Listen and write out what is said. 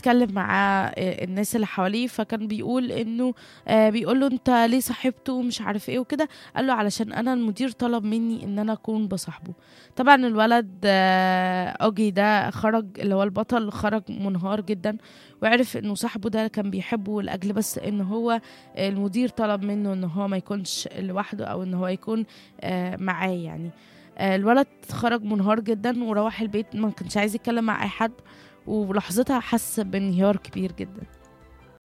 بيتكلم مع آه، الناس اللي حواليه فكان بيقول انه آه، بيقول له انت ليه صاحبته ومش عارف ايه وكده قال له علشان انا المدير طلب مني ان انا اكون بصاحبه طبعا الولد آه، اوجي ده خرج اللي هو البطل خرج منهار جدا وعرف انه صاحبه ده كان بيحبه لاجل بس ان هو المدير طلب منه ان هو ما يكونش لوحده او ان هو يكون آه، معاه يعني آه، الولد خرج منهار جدا وروح البيت ما كانش عايز يتكلم مع اي حد ولحظتها حس بانهيار كبير جدا